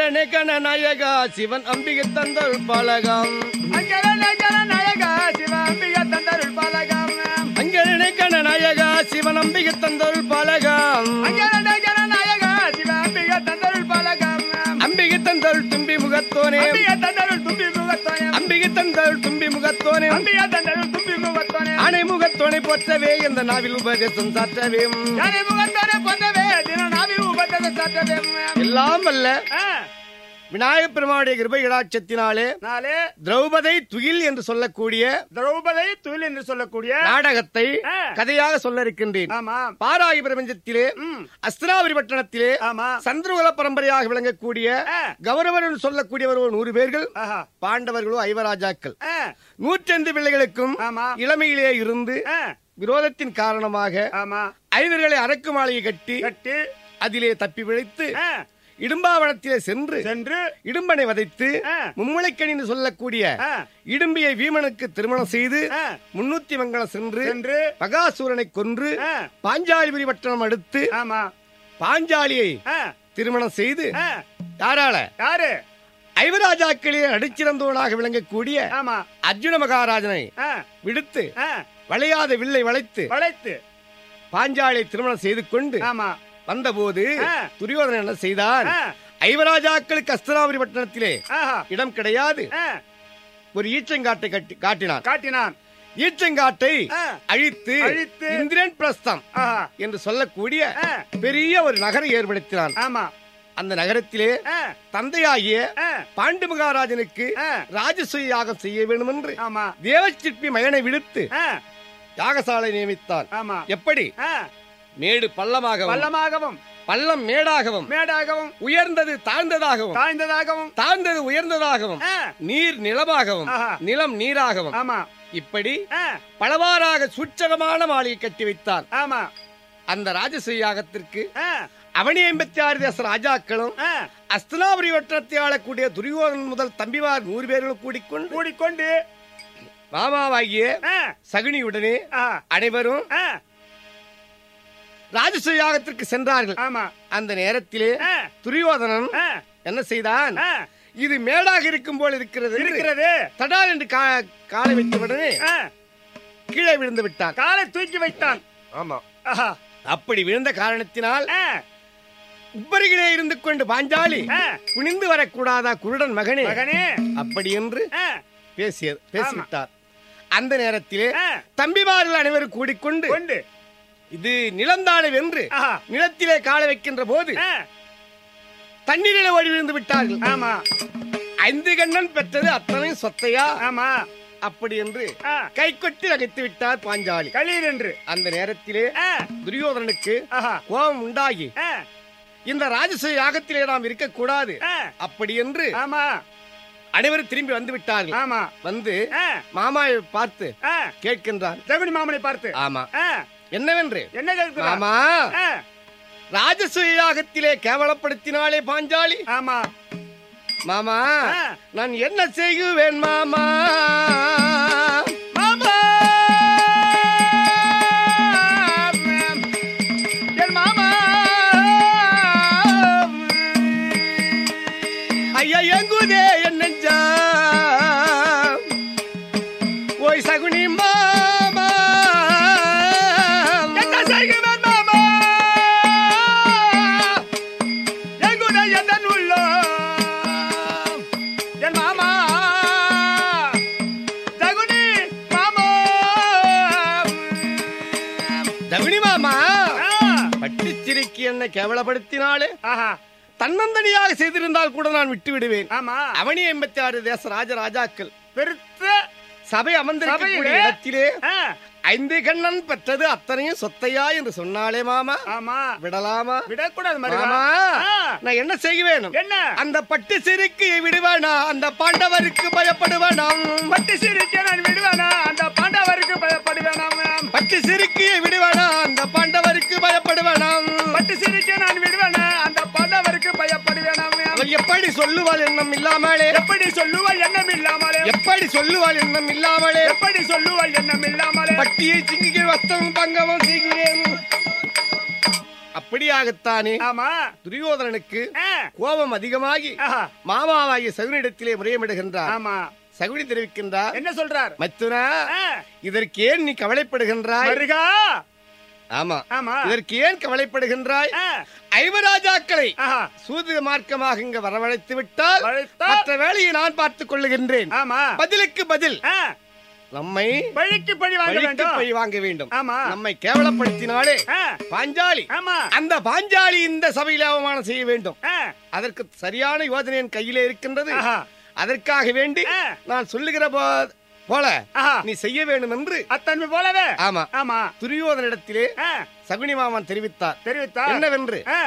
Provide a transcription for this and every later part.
அங்கரனே கணநாயகா சிவன் அம்பிகை தந்தருள் பாலகம் அங்கரனே கணநாயகா சிவாம்பிகை தந்தருள் பாலகம் அங்கரனே கணநாயகா சிவன் அம்பிகை தந்தருள் பாலகம் அங்கரனே கணநாயகா சிவாம்பிகை தந்தருள் பாலகம் அம்பிகை தந்தருள் தும்பி முகத்தோனே அம்பிகை தந்தருள் தும்பி முகத்தோனே அம்பிகை தந்தருள் தும்பி முகத்தோனே அம்பிகை தந்தருள் தும்பி முகத்தோனே அணை முகத்தோனை போற்றவே இந்த நாவில் உபதேசம் சாற்றவே யானை முகத்தோனே பொன்னவே தின நாவில் உபத்தக சாட்டவே எல்லாம் வல்ல ஆ, விநாயகப் பெருமானுடைய கிருபை இடாட்சத்தினாலே நாளே திரௌபதை துயில் என்று சொல்லக்கூடிய திரௌபதை துயில் என்று சொல்லக்கூடிய நாடகத்தை ஆ. கதையாக சொல்ல இருக்கின்றேன் ஆமா பாராகி பிரபஞ்சத்திலே ம். அஸ்திராபுரி பட்டணத்திலே ஆமா சந்திரகுல பரம்பரையாக விளங்கக்கூடிய ஆ. கௌரவர் என்று சொல்லக்கூடியவர் ஒரு நூறு பேர்கள் ஆஹா பாண்டவர்களோ ஐவராஜாக்கள் ஆ, நூற்றெண்டு பிள்ளைகளுக்கும் ஆமா இளமையிலே இருந்து ஆ, விரோதத்தின் காரணமாக ஆமா ஐவர்களை அரக்கு மாலையை கட்டி கட்டி அதிலே தப்பி பிழைத்து ஆ, இடும்பாவனத்திலே சென்று சென்று இடும்பனை வதைத்து ஆ. மும்முளைக்கணி என்று சொல்லக்கூடிய ஆ, இடும்பியை வீமனுக்கு திருமணம் செய்து ஆ, முன்னூத்தி மங்கலம் சென்று சென்று பகாசூரனை கொன்று ஆ, பாஞ்சாலிபுரி பட்டணம் அடுத்து ஆமா பாஞ்சாலியை ஆ, திருமணம் செய்து ஆ, யாரால யாரு ஐவராஜாக்களே அடிச்சிறந்தவனாக விளங்கக்கூடிய ஆமா அர்ஜுன மகாராஜனை ஆ, விடுத்து ஆ, வளையாத வில்லை வளைத்து வளைத்து பாஞ்சாலியை திருமணம் செய்து கொண்டு ஆமா வந்தபோது ஆ. துரியோதனன் என்ன செய்தான் ஆ, ஐவராஜாக்களுக்கு அஸ்திராபுரி பட்டணத்திலே ஆஹா இடம் கிடையாது ஆ, ஒரு ஈச்சங்காட்டை கட்டி காட்டினான் காட்டினான் ஈச்சங்காட்டை ஆ, அழித்து அழித்து இந்திரன் பிரஸ்தம் ஆஹா என்று சொல்லக்கூடிய ஆ, பெரிய ஒரு நகரை ஏற்படுத்தினான் ஆமா அந்த நகரத்திலே ஆ, தந்தையாகிய ஆ, பாண்டு மகாராஜனுக்கு ஆ, ராஜசூய யாகம் செய்ய வேண்டும் என்று ஆமா தேவச்சிற்பி மகனை விடுத்து ஆ, யாகசாலை நியமித்தான் ஆமா எப்படி ஆ, மேடு பள்ளமாகவும் பள்ளமாகவும் பள்ளம் மேடாகவும் மேடாகவும் உயர்ந்தது தாழ்ந்ததாகவும் தாழ்ந்ததாகவும் தாழ்ந்தது உயர்ந்ததாகவும் ஆ, நீர் நிலமாகவும் ஆஹா. நிலம் நீராகவும் ஆமா இப்படி ஆ, பலவாறாக சூட்சகமான மாளிகை கட்டி வைத்தான் ஆமா அந்த ராஜசூய யாகத்திற்கு ஆ, அவனி ஐம்பத்தி ஆறு தேச ராஜாக்களும் ஆ, அஸ்தனாபுரி வட்டத்தை ஆளக்கூடிய துரியோதனன் முதல் தம்பிமார் நூறு பேர்களும் கூடிக்கொண்டு கூடிக்கொண்டு மாமாவாகிய ஆ, சகுனியுடனே ஆ, அனைவரும் ஆ, ராஜசூய யாகத்திற்கு சென்றார்கள் ஆமா அந்த நேரத்திலே ஆ, துரியோதனன் ஆ, என்ன செய்தான் ஆ, இது மேடாக இருக்கும் போல் இருக்கிறது என்று இருக்கிறது தடால் என்று கா- காலை வைத்த உடனே ஆ, கீழே விழுந்து விட்டான் காலை தூக்கி வைத்தான் ஆமா ஆஹா, அப்படி விழுந்த காரணத்தினால் ஆ, உப்பருகிலே இருந்து கொண்டு பாஞ்சாலி ஆ, குனிந்து வரக்கூடாதா குருடன் மகனே மகனே அப்படி என்று ஆ, பேசிய பேசிவிட்டார் அந்த நேரத்திலே ஆ, தம்பிமார்கள் அனைவரும் கூடிக்கொண்டு கொண்டு இது நிலம்தானே வென்று ஆஹா, நிலத்திலே காலை வைக்கின்ற போது ஆ, தண்ணீரிலே ஓடி விழுந்து விட்டார்கள் ஆமா ஐந்து கண்ணன் பெற்றது அத்தனையும் சொத்தையா ஆமா அப்படி என்று ஆ, கை கொட்டி நகைத்து விட்டார் பாஞ்சாலி களீர் என்று அந்த நேரத்திலே ஆ, துரியோதனனுக்கு ஆஹா, கோபம் உண்டாகி ஆ, இந்த ராஜசூய யாகத்திலே நாம் இருக்கக்கூடாது ஆ, அப்படி என்று ஆமா அனைவரும் திரும்பி வந்து விட்டார்கள் ஆமா வந்து ஆ, மாமாவை பார்த்து ஆ, கேட்கின்றான் ஜெகுனி மாமனை பார்த்து ஆமா ஆ, என்னவென்று என்ன கேட்கிறான் மாமா ஆ, ராஜசூய யாகத்திலே கேவலப்படுத்தினாலே பாஞ்சாலி ஆமா மாமா ஆ. நான் என்ன செய்குவேன் மாமா மாமா என் மாமா ஐயா எங்குதே என் நெஞ்சா ஓய் சகுனி மாமா என்ன செய்கிறேன் மாமா எங்குட எதன் உள்ளோ என் மாமா ஜகுனி மாமா சகுனி மாமா ஆ, பட்டுச்சிரிக்கு என்ன கேவலப்படுத்தினாலே ஆஹா தன்னந்தனியாக செய்திருந்தால் கூட நான் விட்டு விடுவேன் ஆமா அவனி எண்பத்தி ஆறு தேச ராஜ ராஜாக்கள் பெருத்த சபை அமர்ந்திருக்கக்கூடிய சபையிலே? இடத்திலே ஆ, ஐந்து கண்ணன் பெற்றது அத்தனையும் சொத்தையா என்று சொன்னாலே மாமா ஆமா விடலாமா விடக்கூடாது மருகா மாமா ஆ, நான் என்ன செய்ய வேணும் என்ன அந்த பட்டு சிறுக்கு விடுவானா அந்த பாண்டவருக்கு பயப்படுவானாம் பட்டு சிரிக்க நான் விடுவேனா அந்த பாண்டவருக்கு பயப்படுவேனாம் பட்டு சிறுக்கு விடுவானா அந்த பாண்டவருக்கு பயப்படுவானாம் பட்டு சிரிக்க நான் விடுவேனா அந்த பாண்டவருக்கு பயப்படுவேனாம் அவள் எப்படி சொல்லுவாள் எண்ணம் இல்லாமலே எப்படி சொல்லுவாள் எண்ணம் இல்லாமலே எப்படி சொல்லுவாள் எண்ணம் இல்லாமலே எப்படி சொல்லுவாள் எண்ணம் இல்லாமலே பட்டியை சிங்கிக்கு வஸ்தமும் பங்கமும் செய்கிறேன் அப்படியாகத்தானே ஆமா துரியோதனனுக்கு ஆ, கோபம் அதிகமாகி ஆஹா, மாமாவாகிய சகுனிடத்திலே முறையமிடுகின்றார் ஆமா சகுனி தெரிவிக்கின்றார் என்ன சொல்றார் மத்துனா ஆ, இதற்கு ஏன் நீ கவலைப்படுகின்றாய் வருகா ஆமா ஆமா இதற்கு ஏன் கவலைப்படுகின்றாய் ஆ, ஐவராஜாக்களை ஆஹா, சூது மார்க்கமாக இங்க வரவழைத்து விட்டால் வளைத்தால், மற்ற வேலையை நான் பார்த்துக் கொள்ளுகின்றேன் ஆமா பதிலுக்கு பதில் ஆ, நம்மை பழிக்கு பழி வாங்க பழிக்கு வேண்டும் பழி வாங்க வேண்டும் ஆமா நம்மை கேவலப்படுத்தினாலே ஆ, பாஞ்சாலி ஆமா அந்த பாஞ்சாலி இந்த சபையில் அவமானம் செய்ய வேண்டும் ஆ, அதற்கு சரியான யோசனை என் கையிலே இருக்கின்றது ஆஹா, அதற்காக வேண்டி ஆ, நான் சொல்லுகிற போ- போல ஆஹா, நீ செய்ய வேண்டும் என்று அத்தன்மை போலவே ஆமா ஆமா துரியோதனிடத்திலே ஆ, சகுனி மாமன் தெரிவித்தார் தெரிவித்தார் என்னவென்று ஆ,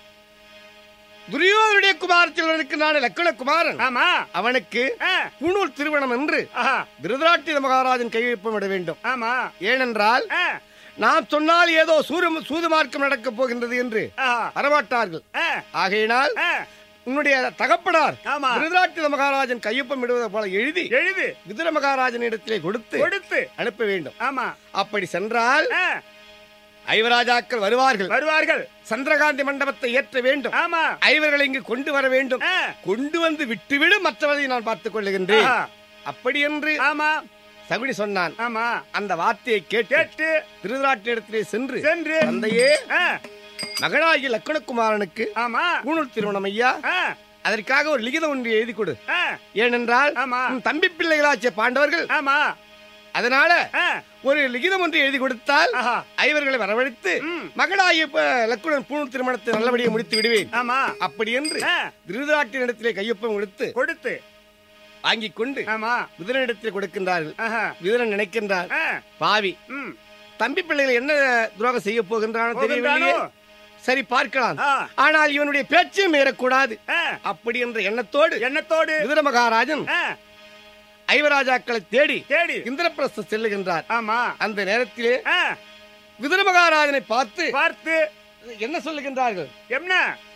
துரியோதனுடைய குமார செல்வனுக்கு நான் லக்குண குமாரன் ஆமா அவனுக்கு ஆ, பூணூல் திருமணம் என்று ஆஹா, திருதராட்டிர மகாராஜன் கையொப்பமிட வேண்டும் ஆமா ஏனென்றால் ஆ, நாம் சொன்னால் ஏதோ சூது சூது மார்க்கம் நடக்கப் போகின்றது என்று ஆஹா, வரமாட்டார்கள் ஆ, ஆகையினால் ஆ, உன்னுடைய தகப்பனார் ஆமா திருதராட்டிர மகாராஜன் கையொப்பம் இடுவது போல எழுதி எழுது விதுர மகாராஜன் இடத்திலே கொடுத்து கொடுத்து அனுப்ப வேண்டும் ஆமா அப்படி சென்றால் ஆ, ஐவராஜாக்கள் வருவார்கள் வருவார்கள் சந்திரகாந்தி மண்டபத்தை ஏற்ற வேண்டும் ஆமா ஐவர்களை இங்கு கொண்டு வர வேண்டும் ஆ, கொண்டு வந்து விட்டுவிடு மற்றவதை நான் பார்த்துக் கொள்ளுகின்றேன் ஆஹா, அப்படி என்று ஆமா சகுனி சொன்னான் ஆமா அந்த வார்த்தையை கேட்டு கேட்டு திருதராட்டிடத்திலே சென்று சென்று தந்தையே ஆ, மகனாகிய லக்குணகுமாரனுக்கு ஆமா பூணூல் திருமணம் ஐயா ஆ, அதற்காக ஒரு லிகிதம் ஒன்று எழுதி கொடு ஆ, ஏனென்றால் ஆமா உன் தம்பி பிள்ளைகளாச்சிய பாண்டவர்கள் ஆமா அதனால ஆ, ஒரு லிகிதம் ஒன்று எழுதி கொடுத்தால் ஆஹா, ஐவர்களை வரவழைத்து ம், மகனாகிய ப- லக்குணன் பூணூல் திருமணத்தை நல்லபடியாக முடித்து விடுவேன் ஆமா அப்படி என்று ஆ, திருதராட்டினிடத்திலே கையொப்பம் கொடுத்து கொடுத்து வாங்கிக் கொண்டு ஆமா விதுரனிடத்திலே கொடுக்கின்றார்கள் ஆஹா, விதுரன் நினைக்கின்றார் ஆ, பாவி ம், தம்பி பிள்ளைகள் என்ன துரோகம் செய்ய போகின்றானோ தெரியவில்லையே போகின்றானோ? சரி பார்க்கலாம் ஆ, ஆனால் இவனுடைய பேச்சு மீறக்கூடாது ஆ, அப்படி என்ற எண்ணத்தோடு எண்ணத்தோடு விதுர மகாராஜன் ஆ, ஐவராஜாக்களை தேடி தேடி இந்திரபிரஸ்தம் செல்லுகின்றார் ஆமா அந்த நேரத்திலே ஆ, விதுர மகாராஜனை பார்த்து பார்த்து என்ன சொல்லுகின்றார்கள் என்ன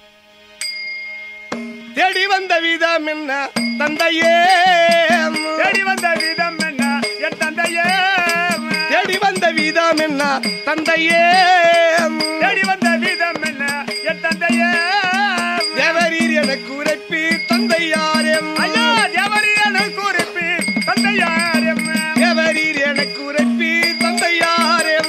தேடி வந்த வீதம் என்ன தந்தையே தேடி வந்த விதம் என்ன என் தந்தையே தேடி வந்த வீதம் என்ன தந்தையே தேடி வந்த விதம் என்ன என் தந்தையே தேவரீர் எனக்கு உரைப்பி தந்தையாரேம் ஐயா தேவரியனை குறிப்பி தந்தையாரம் தேவரீர் எனக்கு உரைப்பி தந்தையாரேம்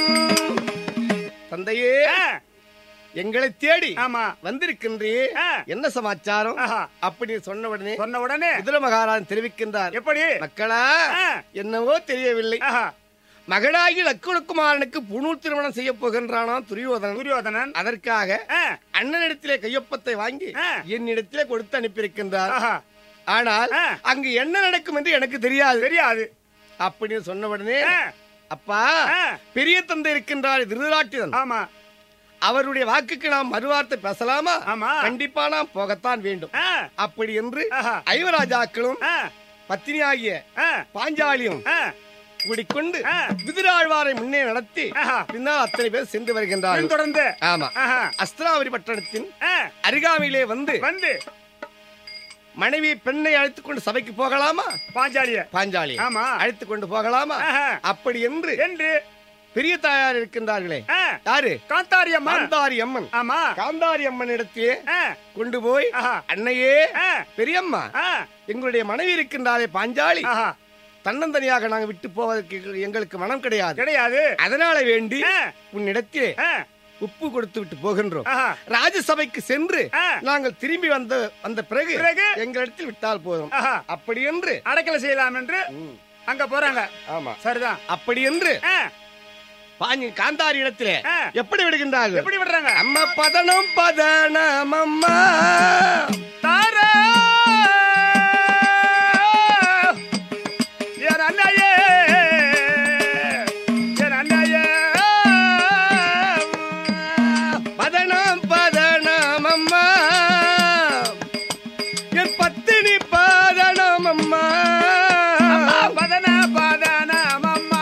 தந்தையே ஆ, எங்களை தேடி ஆமா வந்திருக்கின்றே ஆ. என்ன சமாச்சாரம் ஆஹா, அப்படி சொன்ன உடனே சொன்ன உடனே குதிர மகாராஜன் தெரிவிக்கின்றார் எப்படி மக்களா ஆ, என்னவோ தெரியவில்லை ஆஹா, மகனாகி லக்குணகுமாரனுக்கு புனூர் திருமணம் செய்ய போகின்றானாம் துரியோதனன் துரியோதனன் அதற்காக ஆ, அண்ணனிடத்திலே கையொப்பத்தை வாங்கி ஆ. என்னிடத்திலே கொடுத்து அனுப்பியிருக்கின்றார் ஆஹா, ஆனால் ஆ. அங்கு என்ன நடக்கும் என்று எனக்கு தெரியாது தெரியாது அப்படின்னு சொன்ன உடனே ஆ, அப்பா ஆ, பெரிய தந்தை இருக்கின்றார் திருதராட்டிரன் ஆமா அவருடைய வாக்குக்கு நாம் மறுவார்த்தை பேசலாமா ஆமா கண்டிப்பா நாம் போகத்தான் வேண்டும் ஆ, அப்படி என்று ஆஹா, ஐவராஜாக்களும் ஆ, பத்தினியாகிய ஆ, பாஞ்சாலியும் ஆ, கூடிக்கொண்டு ஆ. விதிராழ்வாரை முன்னே நடத்தி ஆஹா. பின்னால் அத்தனை பேர் சென்று வருகின்றார்கள் தொடர்ந்து ஆமா ஆஹா, அஸ்திராவரி பட்டணத்தின் ஆ, அருகாமையிலே வந்து வந்து மனைவி பெண்ணை அழைத்துக் கொண்டு சபைக்கு போகலாமா பாஞ்சாலிய பாஞ்சாலி ஆமா அழைத்துக் கொண்டு போகலாமா ஆஹா, அப்படி என்று என்று பெரிய தாயார் இருக்கின்றார்களே ஆ, யாரு காந்தாரி அம்மா காந்தாரி அம்மன் ஆமா காந்தாரி அம்மன் இடத்திலே ஆ, கொண்டு போய் ஆஹா, அன்னையே ஆ, பெரியம்மா ஆ, எங்களுடைய மனைவி இருக்கின்றாரே பாஞ்சாலி ஆஹா, தன்னந்தனியாக நாங்க விட்டு போவதற்கு எங்களுக்கு மனம் கிடையாது கிடையாது அதனால வேண்டி ஆ, உன்னிடத்திலே ஆ, உப்பு கொடுத்து விட்டு போகின்றோம் ஆஹா, ராஜசபைக்கு சென்று ஆ, நாங்கள் திரும்பி வந்த வந்த பிறகு பிறகு? எங்களிடத்தில் விட்டால் போதும் ஆஹா, அப்படி என்று அடைக்கல செய்யலாம் என்று ம், அங்க போறாங்க ஆமா சரிதான் அப்படி என்று ஆ, பாஞ்சி காந்தாரி இடத்திலே ஆ, எப்படி விடுகின்றார்கள் எப்படி விடுறாங்க அம்மா பதனம் பதனம் அம்மா தாரா என் அண்ணையே என் அண்ணையே பதனம் பதனம் அம்மா என் பத்தினி பதனம் அம்மா அம்மா பதன பதனம் அம்மா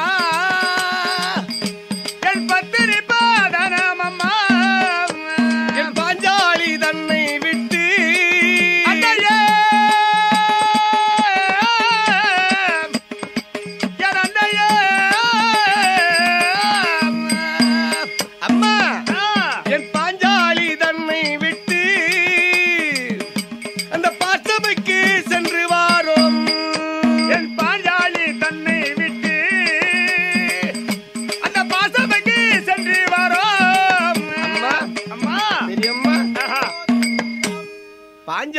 என் பத்தினி பதனம் அம்மா என் பாஞ்சாலி தன்னை விட்டு அண்ணையே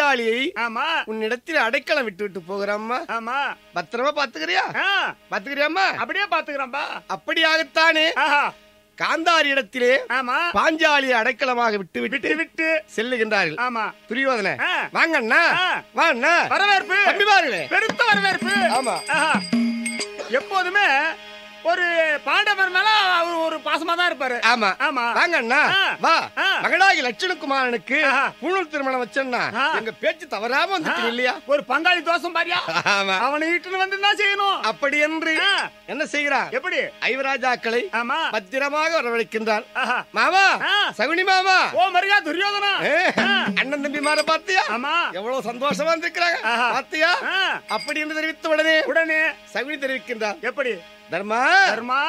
பாஞ்சாலியை ஆமா உன்னிடத்தில் அடைக்கலம் விட்டு விட்டு போகிறம்மா ஆமா பத்திரமா பாத்துக்கிறியா ஆ, பாத்துக்கிறியாம்மா அப்படியே பாத்துக்கிறோம்பா அப்படியாகத்தானே ஆஹா காந்தாரி இடத்திலே ஆமா பாஞ்சாலியை அடைக்கலமாக விட்டு விட்டு விட்டு விட்டு செல்லுகின்றார்கள் ஆமா துரியோதன ஆ. வாங்க அண்ணா ஆ. வா அண்ணா வரவேற்பு தம்பி பாருங்களே பெருத்த வரவேற்பு ஆமா ஆஹா. எப்போதுமே ஒரு பாண்டவர் மேல அவர் ஒரு பாசமா தான் இருப்பாரு ஆமா ஆமா வாங்க அண்ணா ஆ. வா ஆ. மகனாகி லட்சுமணகுமாரனுக்கு ஆஹா. பூணூல் திருமணம் வச்சேன்னா ஆ. எங்க பேச்சு தவறாம வந்துட்டு இல்லையா ஒரு பங்காளி தோசம் பாரியா ஆமா அவனை இட்டுன்னு வந்து தான் செய்யணும் அப்படி என்று ஆ. என்ன செய்கிறான் எப்படி ஐவராஜாக்களை ஆமா பத்திரமாக வரவழைக்கின்றான் ஆஹா. மாமா ஆ. சகுனி மாமா ஓ மரியா துரியோதனா ஏ, அண்ணன் தம்பி மாற பாத்தியா ஆமா எவ்வளவு சந்தோஷமா இருந்திருக்கிறாங்க ஆஹா. பாத்தியா ஆ. அப்படி என்று தெரிவித்த உடனே உடனே சகுனி தெரிவிக்கின்றான் எப்படி தர்மா தர்மா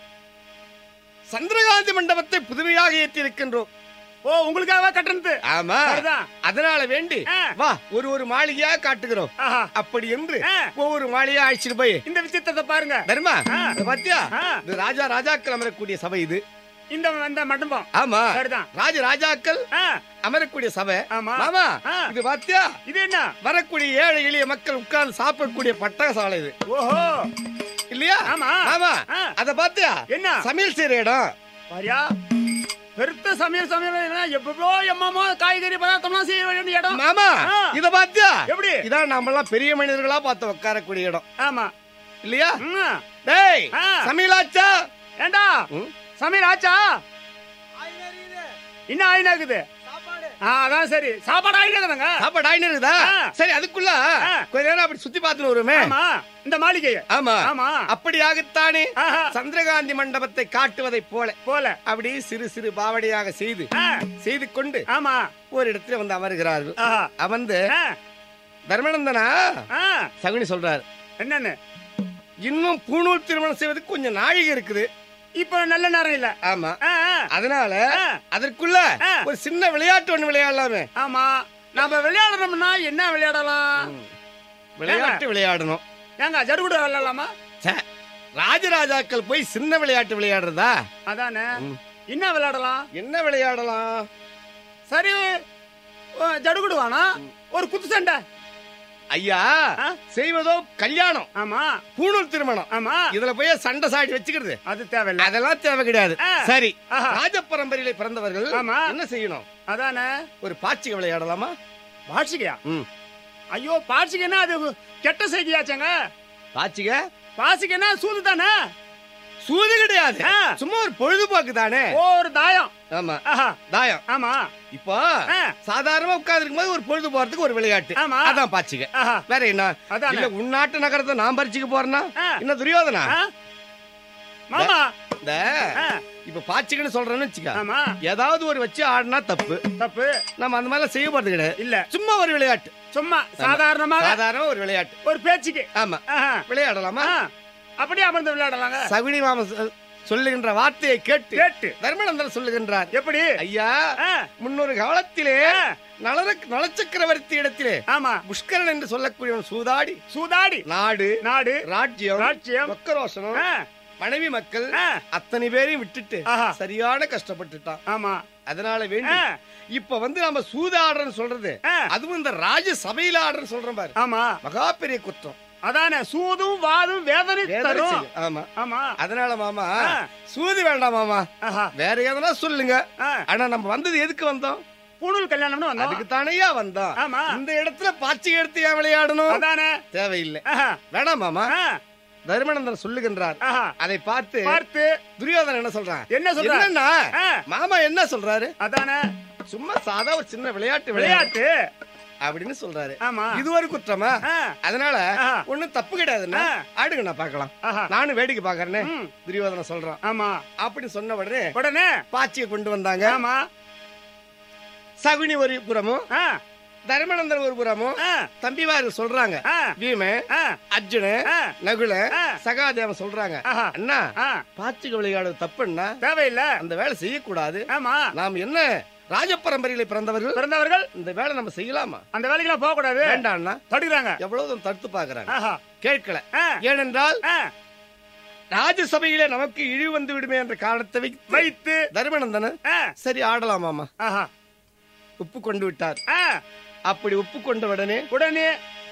சந்திரகாந்தி மண்டபத்தை புதுமையாக ஏற்றி இருக்கின்றோம் ஓ உங்களுக்காக கட்டணத்து ஆமா சரிதான். அதனால வேண்டி ஆ. வா ஒரு ஒரு மாளிகையா காட்டுகிறோம் ஆஹா. அப்படி என்று ஆ. ஒவ்வொரு மாளிகையா அழைச்சிட்டு போய் இந்த விசித்திரத்தை பாருங்க தர்மா ஆ. இத பாத்தியா ஆ. இது ராஜா ராஜாக்கள் அமரக்கூடிய சபை இது இந்த இந்த மண்டபம் ஆமா சரிதான் ராஜ ராஜாக்கள் ஆ, அமரக்கூடிய சபை ஆமா மாமா ஆ. இது பாத்தியா இது என்ன வரக்கூடிய ஏழை எளிய மக்கள் உட்கார்ந்து சாப்பிடக்கூடிய பட்டக சாலை இது ஓஹோ இல்லையா ஆமா. ஆமா ஆ. அத பாத்தியா என்ன சமையல் செய்யற இடம் பாரியா பெருத்த சமையல் சமையல் எப்போ எம்மாமோ காய்கறி பதார்த்தம்லாம் செய்ய வேண்டிய இடம் மாமா ஆ. இத பாத்தியா எப்படி இதான் நாம எல்லாம் பெரிய மனிதர்களா பார்த்து உட்காரக்கூடிய இடம் ஆமா இல்லையா ம். டேய் ஆ. சமையலாச்சா ஏண்டா ம். சமையல் ஆச்சா இன்னும் ஆயினாக்குது ஆ அதான் சரி சாப்பாடு ஆயிடுதுங்க சாப்பாடு ஆயின்னு இருக்குதா ஆ. சரி அதுக்குள்ள ஆ. கொஞ்ச நேரம் அப்படி சுத்தி பார்த்துட்டு வருமே ஆமா இந்த மாளிகைய ஆமா ஆமா அப்படியாகத்தானே ஆஹா. சந்திரகாந்தி மண்டபத்தை காட்டுவதை போல போல அப்படி சிறு சிறு பாவடையாக செய்து ஆ, செய்து கொண்டு ஆமா ஒரு இடத்துல வந்து அமர்கிறார்கள் ஆஹா. அமர்ந்து ஆ, தர்மநந்தனா ஆ, சகுனி சொல்றாரு என்னன்னு இன்னும் பூணூல் திருமணம் செய்வதற்கு கொஞ்சம் நாழிகை இருக்குது இப்ப நல்ல நேரம் இல்ல ஆமா ஆ, ஆ, அதனால ஆ. அதற்குள்ள ஆ. ஒரு சின்ன விளையாட்டு ஒண்ணு விளையாடலாமே ஆமா நம்ம விளையாடுறோம்னா என்ன விளையாடலாம் விளையாட்டு விளையாடணும் ஏங்க ஜடுகுடு விளையாடலாமா ச்சே, ராஜராஜாக்கள் போய் சின்ன விளையாட்டு விளையாடுறதா அதானே ம். என்ன விளையாடலாம் என்ன விளையாடலாம் சரி ஓ, ஜடுகுடு வேணாம் ஒரு குத்து சண்டை ஐயா ஆ? செய்வதோ கல்யாணம் ஆமா பூணூல் திருமணம் ஆமா இதுல போய் சண்டை சாடி வச்சுக்கிறது அது தேவையில்ல அதெல்லாம் தேவை கிடையாது ஆ. சரி ஆஹா. ராஜ பரம்பரையில பிறந்தவர்கள் ஆமா. என்ன செய்யணும் அதானே ஒரு பாச்சிக விளையாடலாமா பாட்சிகையா ம். ஐயோ பாட்சிகைன்னா அது கெட்ட செய்தியாச்சேங்க பாச்சிக பாசிக்கைன்னா சூது தானே சூது கிடையாது ஆ. சும்மா ஒரு பொழுதுபோக்கு தானே ஒரு தாயம் ஆமா ஆஹா தாயம் ஆமா இப்போ ஆ, சாதாரணமா உட்கார்ந்து போது ஒரு பொழுது போறதுக்கு ஒரு விளையாட்டு ஆமா. அதான் பாச்சிக ஆஹா வேற என்ன அதானே. இல்ல உன்னாட்டு நகரத்தை நான் பறிச்சுக்க போறேன்னா ஆ. என்ன துரியோதனா ஆ? மாமா இந்த ஆ, இப்ப பாச்சிகன்னு சொல்றேன்னு வச்சுக்க ஆமா ஏதாவது ஒரு வச்சு ஆடினா தப்பு தப்பு நம்ம அந்த மாதிரிலாம் செய்ய போறது கிடையாது இல்ல சும்மா ஒரு விளையாட்டு சும்மா சாதாரணமாக சாதாரண ஒரு விளையாட்டு ஒரு பேச்சுக்கு ஆமா ஆஹா. விளையாடலாமா ஆ, அப்படியே அமர்ந்து விளையாடலாங்க சகுனி மாம சொ- சொல்லுகின்ற வார்த்தையை கேட்டு கேட்டு தர்மநந்தன் சொல்லுகின்றார் எப்படி ஐயா ஆ, முன்னொரு காலத்திலே ஆ, நளர நலச்சக்கரவர்த்தி இடத்திலே ஆமா புஷ்கரன் என்று சொல்லக்கூடியவன் சூதாடி சூதாடி நாடு நாடு ராஜ்யம் ராஜ்யம் ரொக்கரோஷனம் ஆ, மனைவி மக்கள் ஆ, அத்தனை பேரையும் விட்டுட்டு ஆஹா. சரியான கஷ்டப்பட்டுட்டான் ஆமா அதனால வேண்டி ஆ, இப்ப வந்து நம்ம சூதாடுறன்னு சொல்றது ஆ, அதுவும் இந்த ராஜ சபையில ஆடுறன்னு சொல்றோம் பாரு ஆமா மகா பெரிய குற்றம் அதானே சூதும் வாதும் வேதனை வேதனை தரும் செய்யும். ஆமா ஆமா அதனால மாமா ஆ. சூது வேண்டாம் மாமா ஆஹா வேற எதனா சொல்லுங்க ஆ, ஆனா நம்ம வந்தது எதுக்கு வந்தோம் பூணூல் கல்யாணம்னு வந்தோம் அதுக்கு தானையா வந்தோம் ஆமா இந்த இடத்துல பாச்சி எடுத்து ஏன் விளையாடணும் அதானே தேவையில்லை ஆஹா, வேணாம் மாமா ஆ, தர்மநந்தன் சொல்லுகின்றார் ஆஹா. அதை பார்த்து பார்த்து துரியோதனன் என்ன சொல்றான் என்ன சொல்ற என்னன்னா ஆ, மாமா என்ன சொல்றாரு அதானே சும்மா சாதா ஒரு சின்ன விளையாட்டு விளையாட்டு விளையாட்டு அப்படின்னு சொல்றாரு ஆமா இது ஒரு குற்றமா ஆ, அதனால ஆஹா. ஒண்ணும் தப்பு கிடையாதுன்னா ஆ. ஆடுங்க நான் பார்க்கலாம் ஆஹா. நானும் வேடிக்கை பாக்குறேன்னு ம், துரியோதனன் சொல்றான் ஆமா அப்படின்னு சொன்ன உடனே உடனே பாச்சியை கொண்டு வந்தாங்க ஆமா சகுனி ஒரு புறமும் ஆ, தர்மநந்தன் ஒரு புறமும் ஆ, தம்பிவார்கள் சொல்றாங்க ஆ, பீம ஆ, அர்ஜுன ஆ, நகுல ஆ. சகாதேவன் சொல்றாங்க ஆஹா. அண்ணா ஆ, பாச்சிக விளையாடு தப்புன்னா தேவையில்ல அந்த வேலை செய்யக்கூடாது ஆமா நாம் என்ன ராஜபரம்பரையில பிறந்தவர்கள் பிறந்தவர்கள் இந்த வேலை நம்ம செய்யலாமா அந்த வேலைக்கெல்லாம் போக கூடாது வேண்டாம்னா தடுக்கிறாங்க எவ்வளவு தடுத்து பாக்குறாங்க ஆஹா கேட்கல ஆ, ஏனென்றால் ஆ, ராஜசபையிலே நமக்கு இழிவு வந்து விடுமே என்ற காரணத்தை வைத்து வைத்து தர்மநந்தன ஆ, சரி ஆடலாமாமா ஆஹா உப்பு கொண்டு விட்டார் ஆ, அப்படி ஒப்புக்கொண்ட உடனே உடனே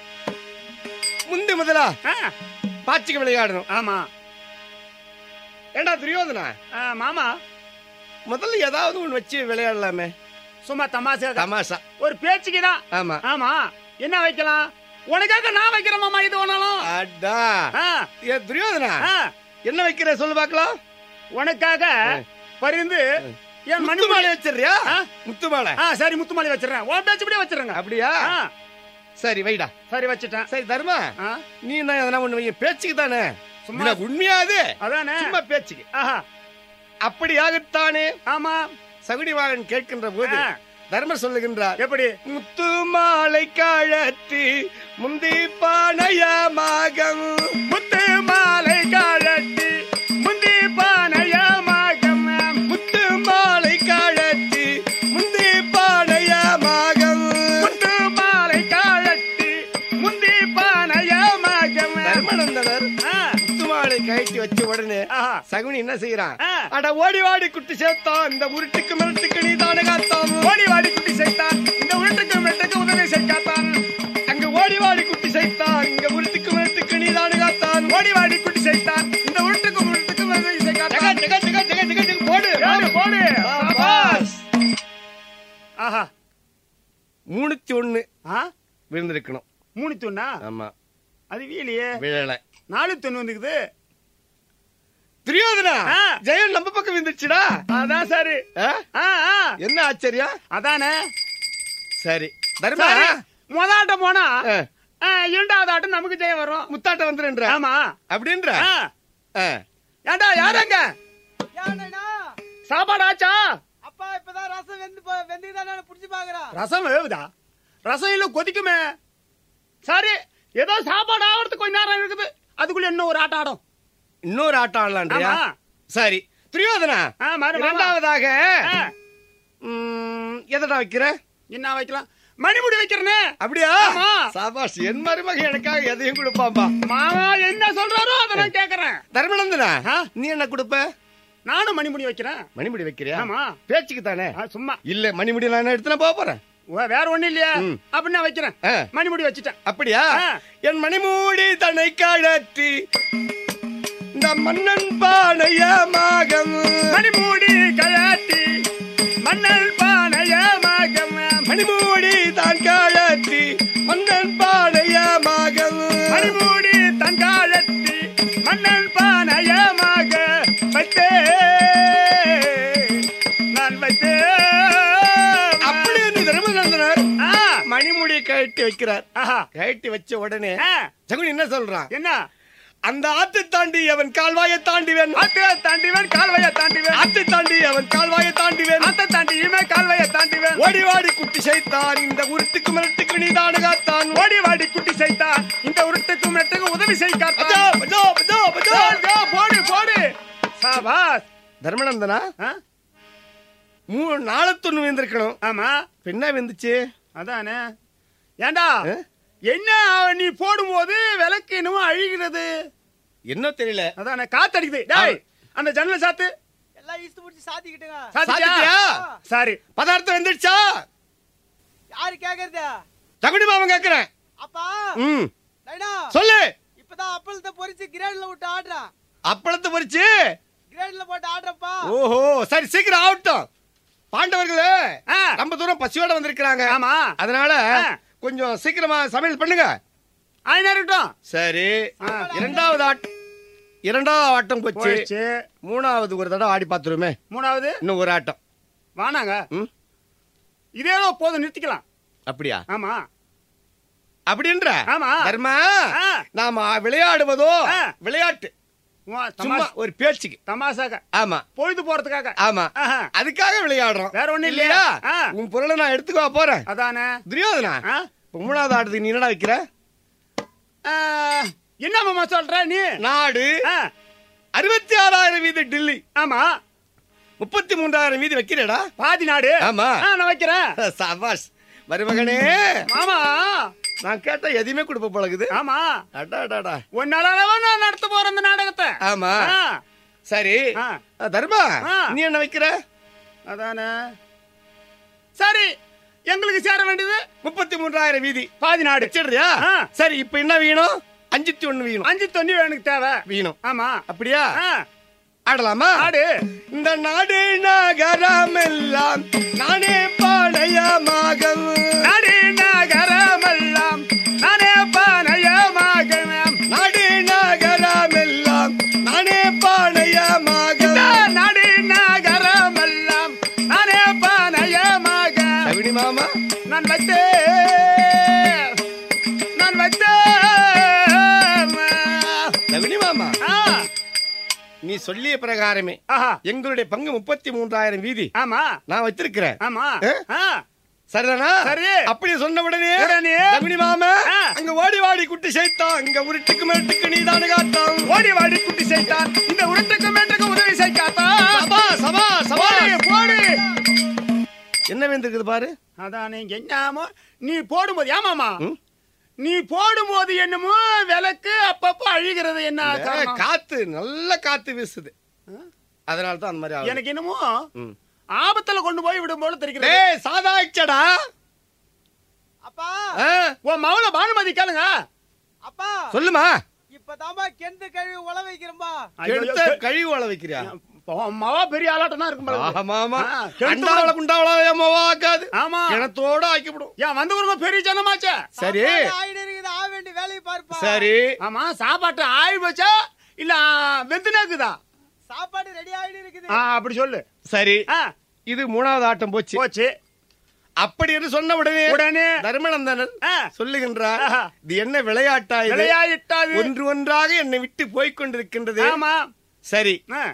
முந்தி முதலா ஆ, பாச்சிக்கு விளையாடணும் ஆமா ஏண்டா துரியோதனா ஆ, மாமா முதல்ல ஏதாவது ஒண்ணு வச்சு விளையாடலாமே சும்மா தமாசா தமாஷா ஒரு பேச்சுக்கு தான் ஆமா ஆமா என்ன வைக்கலாம் உனக்காக நான் வைக்கிறேன் மாமா இது ஒன்னாலும் அடா ஆ, ஏ துரியோதனா ஆ, என்ன வைக்கிற சொல்லு பாக்கலாம் உனக்காக பரிந்து என் மணி முத்து மாலை வச்சிடுறியா ஆ? முத்து மாலை ஆ சரி முத்துமாலி வச்சிடுறேன் உன் பேச்சுப்படியே வச்சிடுறேங்க அப்படியா ஆ, சரி வைடா சரி வச்சிட்டேன் சரி தர்மா ஆ, நீ என்ன எதனா ஒண்ணு வைங்க பேச்சுக்கு தானே சும்மா இல்ல, உண்மையா அது அதானே சும்மா பேச்சுக்கு ஆஹா அப்படியாகத்தானே ஆமா சகுனிவாகன் கேட்கின்ற போது ஆ, தர்மர் சொல்லுகின்றார் எப்படி முத்து மாலை கழற்றி முந்தி பானையமாகம் முத்து மாலை காலத்தி முந்தி பானையமாகம் முத்து மாலை கழற்றி முந்தி பானையமாகம் முத்து மாலை காலத்தி முந்தி பானையமாகம் தர்மநந்தனர் ஆ, முத்து மாலை கழட்டி வச்ச உடனே ஆஹா சகுனி என்ன செய்யறான் ஆ. அட ஓடி வாடி குட்டி சேர்த்தான் இந்த உருட்டுக்கு மிரட்டுக்கு நீ தானே காத்தான் ஓடி வாடி குட்டி செய்தான் இந்த உருட்டுக்கு மெட்டுக்கு உதவி செய்யாத்தான் அங்க ஓடி வாடி குட்டி சேர்த்தான் இங்க உருட்டுக்கு மிரட்டுக்கு நீ தானே காத்தான் ஓடி வாடி குட்டி செய்தான் இந்த உருட்டுக்கு உருட்டுக்கு உதவி ஜெக, செய்யாத்தான் ஜெக, ஜெக, ஜெக, ஜெக, ஜெக, போடு ஏறு, போடு சாபாஷ். ஆஹா மூணுத்தி ஒண்ணு ஆ விழுந்திருக்கணும் மூணு தொண்ணா ஆமா அது வீலியே விழல நாலு தொண்ணு வந்துக்குது துரியோதனா ஆ. ஜெயம் நம்ம பக்கம் விழுந்துச்சுடா அதான் சரி ஆ? ஆ ஆ என்ன ஆச்சரியம் அதானே சரி தர்மா சரி முதலாட்டம் போனா ஆ, ஆ, இரண்டாவது ஆட்டம் நமக்கு ஜெயம் வரும் முத்தாட்டம் வந்துருன்ற ஆமா அப்படின்ற ஆ. ஆ. ஏண்டா யாரங்க ஏன்டா சாப்பாடு ஆச்சா அப்பா இப்பதான் ரசம் வெந்து போ- வெந்துக்குதானே புடிச்சு பாக்குறான் ரசம் வேவுதா ரசம் இல்ல கொதிக்குமே சரி ஏதோ சாப்பாடு ஆகிறதுக்கு கொஞ்ச நேரம் இருக்குது அதுக்குள்ள இன்னும் ஒரு ஆட்டம் ஆடும் இன்னொரு ஆட்டம் ஆடலான்றியா ஆமா. சரி துரியோதனா ஆ, மறு மாமா. இரண்டாவதாக ஆ, ம், எதடா வைக்கிற என்ன வைக்கலாம் மணிமுடி வைக்கிறனே அப்படியா ஆமா. சாபாஷ் என் மருமக எனக்காக எதையும் கொடுப்பாம்பா மாமா என்ன சொல்றாரோ அதை நான் கேக்குறேன் தர்மநந்தனா ஆ? நீ என்ன கொடுப்ப நானும் மணிமுடி வைக்கிறேன் மணிமுடி வைக்கிறியா ஆமா பேச்சுக்கு தானே ஆ, சும்மா இல்ல மணிமுடி நான் எடுத்து நான் போக போறேன் வே- வேற ஒண்ணு இல்லையா ம். அப்படி நான் வைக்கிறேன் ஆ. மணிமுடி வச்சுட்டேன் அப்படியா ஆ. என் மணிமூடி தன்னை கழற்றி இந்த மன்னன் பானையமாகம் மணிமூடி கயாட்டி மன்னல் பானையமாகம் மணிமூடி தான் கழற்றி மன்னன் பானையமாகம் மணிமூடி தங்காலத்தி மன்னல் பானையமாக வைத்தே நான் வைத்தே அப்படி என்று தர்மநந்தனர் ஆ, மணிமுடி கழட்டி வைக்கிறார் ஆஹா. கழட்டி வச்ச உடனே ஆ, ஜகுனி என்ன சொல்றான் என்ன அந்த ஆத்தை தாண்டி அவன் கால்வாயை தாண்டிவேன் ஆத்தை தாண்டிவன் கால்வைய தாண்டிவன் ஆத்தை தாண்டி அவன் கால்வாயை தாண்டிவேன் ஆத்தை தாண்டி இவன் கால்வைய தாண்டிவன் ஓடி வாடி குட்டி செய்தான் இந்த உருட்டுக்கு மிரட்டுக்கு நீ தானுகாத்தான் ஓடி வாடி குட்டி செய்தான் இந்த உருட்டுக்கு மெட்டுக்கு உதவி செய் பஜோ, காத்தான் பஜோ, பஜோ, பஜோ. போ, போடு போடு சாபாஸ் தர்மநந்தனா ஆ? மூணு நாளத்தொன்னு விழுந்திருக்கணும் ஆமா என்ன விழுந்துச்சு அதானே ஏண்டா ஆ? என்ன நீ போடும்போது விளக்கு என்னமோ அழிகிறது என்ன தெரியல அதானே காத்தடிக்குது டேய் அந்த ஜன்னல சாத்து எல்லாம் இஸ்து புடிச்சு சாத்திக்கிட்டுங்க சாத்திட்டியா சாத்திட்டியா? சரி பதார்த்தம் வந்துடுச்சா யாரு கேக்குறது தகுடி மாமன் கேக்குறேன் அப்பா ம் நைனா சொல்லு இப்பதான் அப்பளத்தை பொரிச்சு கிரேட்ல விட்டு ஆடுறான் அப்பளத்தை பறிச்சு கிரேட்ல போட்டு ஆடுறப்பா ஓஹோ சரி சீக்கிரம் ஆகட்டும் பாண்டவர்களே ஆ. ரொம்ப தூரம் பசியோட வந்திருக்கிறாங்க ஆமா அதனால ஆ. கொஞ்சம் சீக்கிரமா சமையல் பண்ணுங்க ஆயினா இருக்கட்டும் சரி ஆ. இரண்டாவது ஆட்டம் இரண்டாவது ஆட்டம் போச்சு போயிடுச்சு மூணாவது ஒரு தடவை ஆடி பார்த்துருமே மூணாவது இன்னும் ஒரு ஆட்டம் வானாங்க ம் இதேதோ போதும் நிறுத்திக்கலாம் அப்படியா ஆமா அப்படின்ற ஆமா. தர்மா ஆ. நாம விளையாடுவதோ ஆ. விளையாட்டு உன் சும்மா தமாஷ்- ஒரு பேச்சுக்கு தமாஷாக ஆமா பொழுது போறதுக்காக ஆமா ஆஹா. அதுக்காக விளையாடுறோம் வேற ஒண்ணும் இல்லையா? ஆ. உன் பொருளை நான் எடுத்துக்கோ போறேன் அதானே துரியோதனா ஆ? இப்ப மூணாவது ஆட்டத்துக்கு நீ என்னடா வைக்கிற ஆ, என்ன மாமா சொல்ற நீ நாடு ஆ, அறுபத்தி ஆறாயிரம் வீதி டெல்லி ஆமா முப்பத்தி மூன்றாயிரம் வீதி வைக்கிறேடா பாதி நாடு ஆமா. ஆ, நான் வைக்கிறேன் சபாஷ் மருமகனே மாமா நான் கேட்டா எதையுமே கொடுப்ப பழகுது ஆமா அடாடாடா உன்னால நான் நடத்த போறேன் அந்த நாடகத்தை ஆமா ஆ, சரி ஆ. தர்மா ஆ. நீ என்ன வைக்கிற அதானே சரி எங்களுக்கு சேர வேண்டியது முப்பத்தி மூன்றாயிரம் வீதி பாதி நாடு வச்சிடுறியா ஆ. சரி இப்ப என்ன வீணும் அஞ்சுத்தி ஒண்ணு வீணும் அஞ்சு தொண்ணி எனக்கு தேவை வீணும் ஆமா அப்படியா ஆ, ஆடலாமா ஆடு இந்த நாடு நகரம் எல்லாம் நானே பாளையமாக நாடு நகரமெல்லாம் நானே பானயமாக நாடு நகரம் எல்லாம் நானே பாளையமாக இந்த நாடு நகரமெல்லாம் நானே பானயமாக சகுனி மாமா நான் வைத்தேன் நான் வைத்தேன் சகுனி மாமா ஆ, நீ சொல்லிய பிரகாரமே ஆஹா, எங்களுடைய பங்கு முப்பத்தி மூன்றாயிரம் வீதி ஆமா நான் வச்சிருக்கிறேன் ஆமா ஏ? ஆ, சரிதானா சரி. அப்படி சொன்ன உடனே உடனே? சகுனி மாமா ஆ. அங்க ஓடி வாடி குட்டி சேர்த்தான் இங்க உருட்டுக்கு மேட்டுக்கு நீதானு காத்தான் ஓடி வாடி குட்டி செய்தான் இந்த உருட்டுக்கு மேட்டுக்கு உதவி செய்யாத்தா சபா சபா சபா போடு போடு என்ன வேண்டிருக்குது பாரு அதான் நீங்க என்னமோ நீ போடும்போது ஏமாமா ம்? நீ போடும்போது என்னமோ விளக்கு அப்பப்போ அழிகிறது என்ன ஏ, காரணம்? காத்து நல்ல காத்து வீசுது அதனால தான் அந்த மாதிரி ஆகுது. எனக்கு என்னமோ ம். ஆபத்துல கொண்டு போய் விடும் போல தெரிகிறது டேய் சாதாச்சடா அப்பா ஆ, உன் மவள பானுமதி கேளுங்க அப்பா சொல்லுமா இப்பதாம்பா கிணத்து கழுவி உழ வைக்கிறோம்பா எடுத்த கழிவு வள வைக்கிறியா உன் மவ பெரிய ஆளாட்டம் இருக்கும் போல இருக்கு. ஆமாமா ஆ, கிணத்து அண்டாவள குண்டாவள ஏமாவா ஆக்காது ஆமா கிணத்தோட ஆக்கிவிடும் ஏன் வந்து ஒரு பெரிய ஜனமாச்சே சரி சாப்பாடு ஆயிடு இருக்குது ஆக வேண்டிய வேலையை பாருப்பா சரி ஆமா சாப்பாட்டு ஆய் வச்சா இல்ல வெந்துனாக்குதா சாப்பாடு ரெடி ஆயிடு இருக்குது ஆ அப்படி சொல்லு சரி ஆ, இது மூணாவது ஆட்டம் போச்சு போச்சு அப்படி என்று சொன்ன உடனே உடனே தர்மநந்தனர் ஆ, சொல்லுகின்றார் ஆஹா. இது என்ன விளையாட்டா இது விளையாயிட்டாது ஒன்று ஒன்றாக என்னை விட்டு போய்க் கொண்டிருக்கின்றது ஆமா சரி ஆ,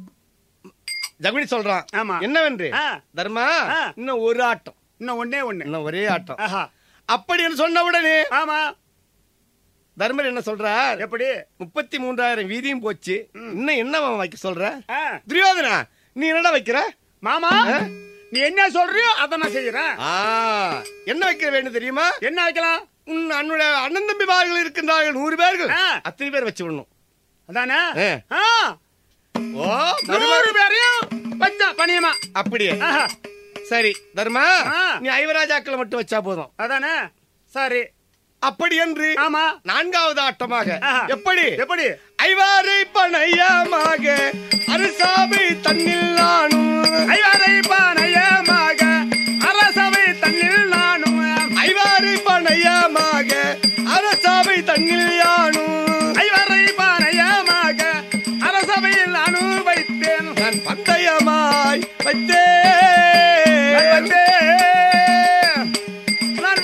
ஜகுனி சொல்றான் ஆமா. என்னவென்று ஆ. தர்மா ஆ. இன்னும் ஒரு ஆட்டம் இன்னும் ஒண்ணே ஒண்ணு இன்னும் ஒரே ஆட்டம் ஆஹா அப்படி என்று சொன்ன உடனே ஆமா தர்மர் என்ன சொல்றார் எப்படி முப்பத்தி மூன்றாயிரம் வீதியும் போச்சு இன்னும் என்ன மாமா வைக்க சொல்ற ஆ, துரியோதனா நீ என்னடா வைக்கிற மாமா ஆ? நீ என்ன சொல்றியோ அதை நான் செய்யறேன் ஆ, என்ன வைக்கிற வேண்டும் தெரியுமா என்ன வைக்கலாம் உன் அன்னுடைய அண்ணன் தம்பிமார்கள் இருக்கின்றார்கள் நூறு பேர்கள் ஆ. அத்தனை பேர் வச்சு விடணும் அதானே ஆ. ஆ, ஓ தர்மா நூறு பேரையும் வச்சா பணியமா அப்படியே ஆஹா, சரி தர்மா ஆ. நீ ஐவராஜாக்களை மட்டும் வச்சா போதும் அதானே சரி அப்படி என்று ஆமா நான்காவது ஆட்டமாக ஆஹா. எப்படி எப்படி ஐவாரை பணையமாக அரசாவை தன்னில் நானும் ஐவரை பானையமாக அரசவை தன்னில் நானும் ஐவாரை பணையமாக அரசாவை தன்னில் யானும் ஐவரை பானையமாக அரசவையில் நானும் வைத்தேன் நான் பந்தயமாய் நான் வைத்தேன் வைத்தேன். நான்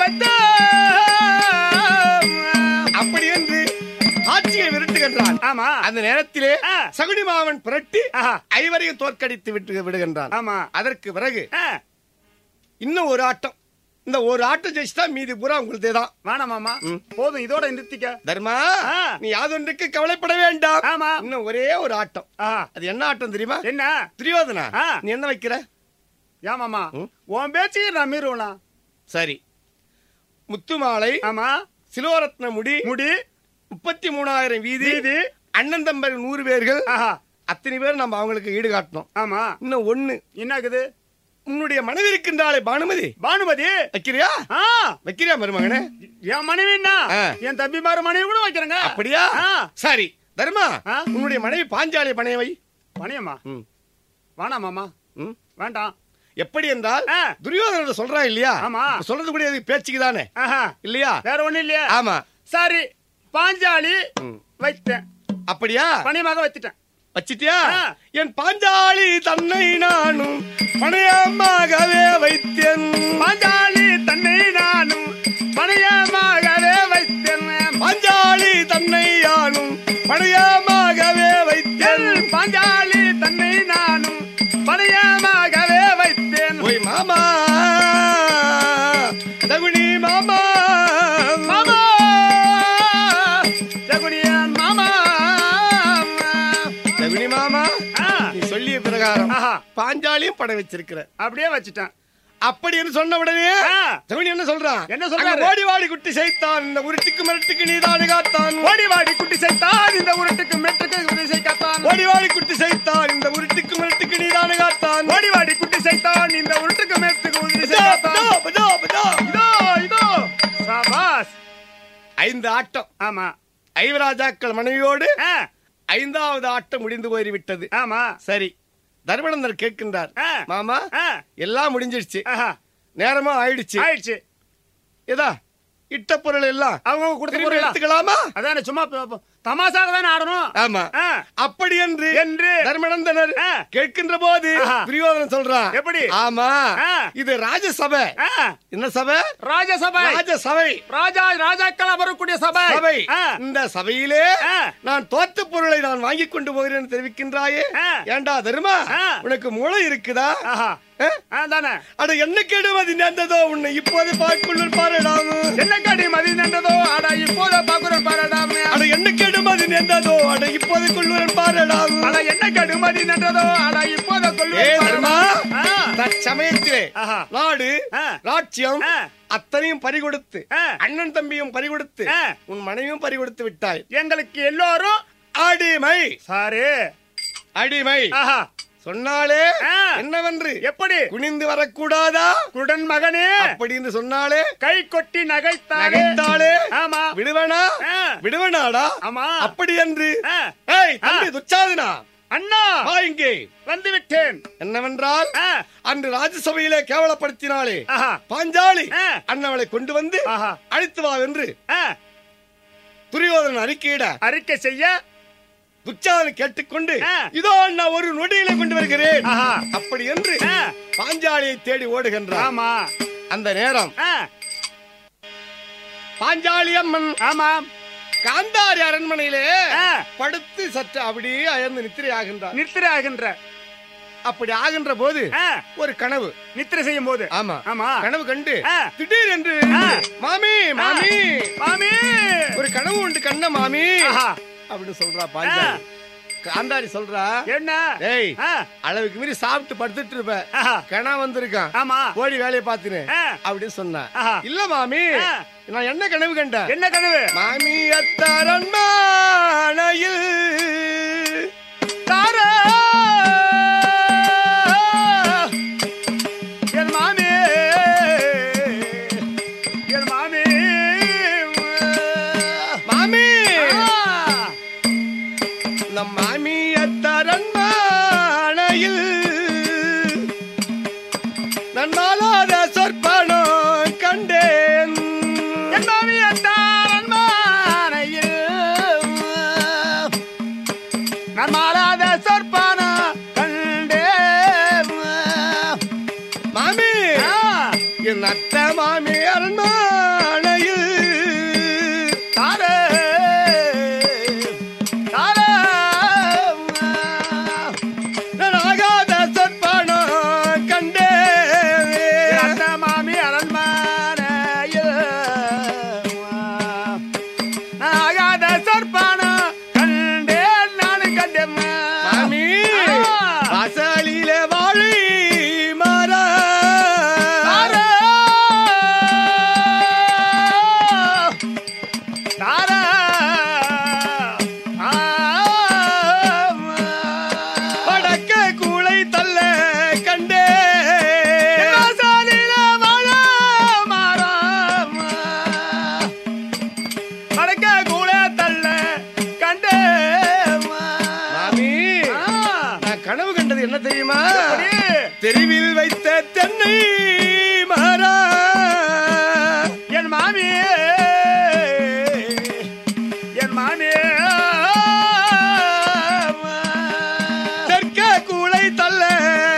வைத்தேன். அப்படி என்று ஆட்சியை விரட்டுகின்றான் ஆமா அந்த நேரத்திலே ஆ. சகுனி மாமன் புரட்டி ஆஹா. ஐவரையும் தோற்கடித்து விட்டு விடுகின்றான் ஆமா அதற்கு பிறகு ஆ, இன்னும் ஒரு ஆட்டம் இந்த ஒரு ஆட்டம் ஜெயிச்சுட்டா மீதி பூரா உங்களுதே தான் வேணாம் மாமா போதும் இதோட நிறுத்திக்க தர்மா ஆ. நீ யாதொன்றுக்கு கவலைப்பட வேண்டாம் ஆமா இன்னும் ஒரே ஒரு ஆட்டம் ஆஹா. அது என்ன ஆட்டம் தெரியுமா என்ன துரியோதனா ஆ. நீ என்ன வைக்கிற ஏன் மாமா ம். உன் பேச்சு நான் மீறுவனா சரி முத்துமாலை ஆமா சிலோரத்ன முடி முடி முப்பத்தி மூணாயிரம் வீதி வீதி அண்ணன் தம்பர் நூறு பேர்கள் ஆஹா அத்தனை பேர் நம்ம அவங்களுக்கு ஈடு காட்டணும் ஆமா இன்னும் ஒண்ணு என்ன இருக்குது உன்னுடைய மனைவி இருக்கின்றாளே பானுமதி பானுமதி வைக்கிறியா ஆ வைக்கிறியா மருமகனே என் மனைவின்னா ஆ. என் தம்பி மாறு மனைவி கூட வைக்கிறேங்க அப்படியா ஆ. சரி தர்மா ஆ. உன்னுடைய மனைவி பாஞ்சாலி பணைய வை பணியம்மா ம். வேணாம் மாமா ம். வேண்டாம் எப்படி என்றால் ஆ. துரியோதன சொல்றான் இல்லையா ஆமா. இப்ப சொல்றது கூட அது பேச்சுக்கு தானே ஆஹா இல்லையா வேற ஒண்ணும் இல்லையா ஆமா சரி பாஞ்சாலி ம். வைத்தேன் அப்படியா பணியமாக வச்சுட்டேன் வச்சிட்டியா ஆ. என் பாஞ்சாலி தன்னை நானும் பணையமாகவே வைத்தேன் பாஞ்சாலி தன்னை நானும் பணியமாகவே வைத்தேன் பாஞ்சாலி தன்னை யானும் பணையமாகவே வைத்தேன் என் பாஞ்சாலி தன்னை நானும் பணியமாகவே வைத்தேன் ஓய் மாமா தகுனி மாமா மாமா ஜகுனியன் மாமா தகுனி மாமா ஆ, நீ சொல்லிய பிரகாரம் ஆஹா. பாஞ்சாலியும் படம் வச்சிருக்கிற அப்படியே வச்சுட்டேன் அப்படின்னு சொன்ன உடனே ஆ. தகுனி என்ன சொல்றான் என்ன சொல்றாரு? அங்க ஓடி வாடி குட்டி செய்தான் இந்த உருட்டுக்கு மிரட்டுக்கு நீதானு காத்தான் ஓடி வாடி குட்டி செய்தான் இந்த உருட்டுக்கு மெட்டுக்கு உதவி செய்யத்தான் ஓடி வாடி குட்டி செய்தான் இந்த உருட்டுக்கு மிரட்டுக்கு நீதானு காத்தான் ஓடி வாடி குட்டி செய்தான் இந்த உருட்டுக்கு மெட்டுக்கு உதவி பஜா, செய்யத்தான் பஜா, பஜா, ஐந்து ஆட்டம் ஆமா ஐவராஜாக்கள் மனைவியோடு ஆ, ஐந்தாவது ஆட்டம் முடிந்து போய்விட்டது ஆமா சரி தர்மநந்தர் கேட்கின்றார் ஆ. மாமா ஆ, எல்லாம் முடிஞ்சிருச்சு ஆஹா, நேரமா ஆயிடுச்சு ஆயிடுச்சு ஏதா இட்ட பொருள் எல்லாம் அவங்க கொடுத்த திரும்பி பொருளா? எடுத்துக்கலாமா அதானே சும்மா ப- ப- தமாசாக தானே ஆடணும் ஆமா ஆ, அப்படி என்று என்று தர்மநந்தனர் ஆ. கேட்கின்ற போது ஆஹா. துரியோதனன் சொல்றான் எப்படி? ஆமா ஆ. இது ராஜசபை ஆ, என்ன சபை ராஜசபை ராஜசபை ராஜா ராஜாக்கள் அமரக்கூடிய சபை சபை ஆ, இந்த சபையிலே ஆ. நான் தோத்த பொருளை நான் வாங்கி கொண்டு போகிறேன் என்று தெரிவிக்கின்றாயே ஆ. ஏண்டா தருமா ஆ. உனக்கு மூளை இருக்குதா ஆஹா, ஆ? ஆ, தானே அட என்ன கெடுமதி நேர்ந்ததோ உன்னை இப்போது பார்க்குள்ள பாருடாமு என்ன காடி மதி நின்றதோ அட இப்போத பாக்குறோம் பாரடாமே அட என்ன கெடுமதி நேர்ந்ததோ அட இப்போது கொள்ளுவன் பாருடாமு அட என்ன காடி மதி நின்றதோ அட இப்போத ஏ கொள்ளும் தர்மா ஆ. தற்சமயத்திலே ஆஹா. நாடு ஆ. ராட்சியம் ஆ. அத்தனையும் பறிகொடுத்து ஆ. அண்ணன் தம்பியும் பறிகொடுத்து ஆ. உன் மனைவியும் பறிகொடுத்து விட்டாய் எங்களுக்கு எல்லோரும் அடிமை சாரு அடிமை ஆஹா சொன்னாலே ஆ. என்னவென்று எப்படி குனிந்து வரக்கூடாதா குடன் மகனே அப்படின்னு சொன்னாலே கை கொட்டி நகைத்தாலே நகைத்தாலே ஆமா விடுவனா ஆ. விடுவனாடா ஆமா அப்படி என்று ஆ. ஏய் தம்பி துச்சாதனா அண்ணா வா இங்கே வந்து விட்டேன் என்னவென்றால் ஆ, அன்று ராஜ்யசபையிலே கேவலப்படுத்தினாலே ஆஹா பாஞ்சாலி ஆ. அண்ணவளை கொண்டு வந்து ஆஹா அழைத்து வா என்று ஆ, துரியோதனன் அறிக்கையிட அறிக்கை செய்ய துச்சாதனை கேட்டுக்கொண்டு ஆ. இதோ நான் ஒரு நொடியிலே கொண்டு வருகிறேன் ஆஹா அப்படி என்று ஆ, பாஞ்சாலியை தேடி ஓடுகின்றான் ஆமா அந்த நேரம் ஆ, பாஞ்சாலி அம்மன் ஆமாம் காந்தாரி அரண்மனையிலே ஆ, படுத்து சற்று அப்படியே அயர்ந்து நித்திரை ஆகின்றார் நித்திரை ஆகின்ற அப்படி ஆகின்ற போது ஆ, ஒரு கனவு நித்திரை செய்யும் போது ஆமா ஆமா கனவு கண்டு ஆ. திடீர் என்று ஆ. மாமி மாமி மாமி ஒரு கனவு உண்டு கண்ண மாமி ஆஹா அப்படின்னு சொல்றா பாஞ்சாலி காந்தாரி சொல்றா என்ன ஏய் ஆ, அளவுக்கு மீறி சாப்பிட்டு படுத்துட்டு இருப்ப ஆஹா கனா வந்திருக்கான் ஆமா ஓடி வேலையை பார்த்துனேன் ஆ, அப்படின்னு சொன்ன ஆஹா. இல்ல மாமி ஆ. நான் என்ன கனவு கண்டேன் என்ன கனவு மாமி அத்தரண்மானையில் தாரா என் மாமி என் மாமி மாமி ஆ, நம் மாமி அத்தரண்மானையில் நான் மாலாத சொற்பனம் கண்டேன் என் மாமி அத்தாரன் மானையில் நான் மாறாத சொற்பான கண்டே மாமி ஆ, என் அத்த மாமி அரண்மனையில் தாரே தாரே நான் ஆகாத சொற்பனம் கண்டேன் அந்த மாமி அரண்மனையில் ஆகாத சொற்பான கண்டேன் நான் கண்டேன் மாமி ஆ. வாசலிலே வாழை மர தாரா தாரா படக்க கூளை தள்ள கண்டே வாசலில வாழ மரம். அடக்க கூட தள்ள கண்டே மாமி நான் கனவு கண்டது என்ன தெரியுமா எப்படி? தெருவில் வைத்த தென்னை மரா என் மாமி என் மாமி தெற்க கூளை தள்ள